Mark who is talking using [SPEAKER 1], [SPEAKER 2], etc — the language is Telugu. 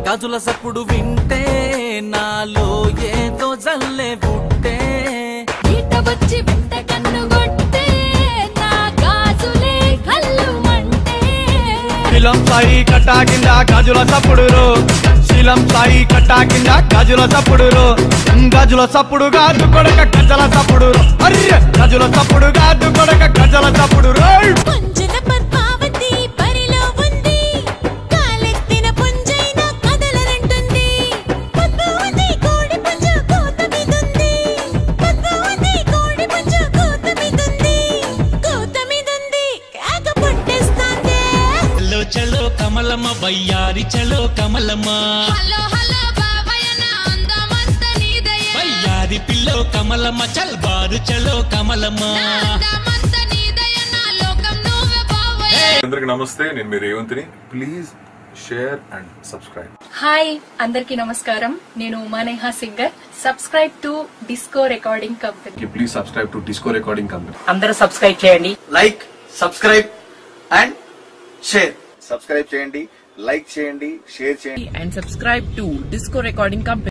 [SPEAKER 1] గాజుల సప్పుడు వింటే నాలో ఏదో జల్లే పుట్టే
[SPEAKER 2] ఈట వచ్చి వెంట కన్ను కొట్టే నా గాజులే కళ్ళు మంటే
[SPEAKER 3] శీలం సాయి కట్టా కింద గాజుల చప్పుడు శీలం సాయి కట్టా కింద గాజుల చప్పుడు గాజుల చప్పుడు గాజు కొడక గజల చప్పుడు అర్రె గజుల చప్పుడు గాజు కొడక గజల చప్పుడు రోయ్
[SPEAKER 2] పుంజన పద్మావతి పరిలో ఉంది కాలెత్తిన పుంజైన కదలనంటుంది పద్మావతి కోడి పుంజ కోత మీదుంది పద్మావతి కోడి పుంజ కోత మీదుంది కోత మీదుంది కేక పుట్టేస్తాందే
[SPEAKER 4] చలో చలో కమలమ్మ వయ్యారి చలో కమలమ్మ
[SPEAKER 2] హలో హలో బాబాయ్ నా అందమంత నీదయే
[SPEAKER 4] వయ్యారి పిల్లో కమలమ్మ చల్ బారు చలో కమలమ్మ
[SPEAKER 2] అందమంత నీదయే నా లోకం నువ్వే బావయ్య
[SPEAKER 5] అందరికి నమస్తే నేను మీ రేవంత్ని please share and subscribe
[SPEAKER 6] hi అందరికీ నమస్కారం నేను Umaneha singer subscribe to disco recording company
[SPEAKER 5] please subscribe to disco recording company
[SPEAKER 7] అందరూ సబ్స్క్రైబ్ చేయండి
[SPEAKER 8] like subscribe and share subscribe చేయండి లైక్ చేయండి షేర్ చేయండి
[SPEAKER 7] and subscribe to disco recording company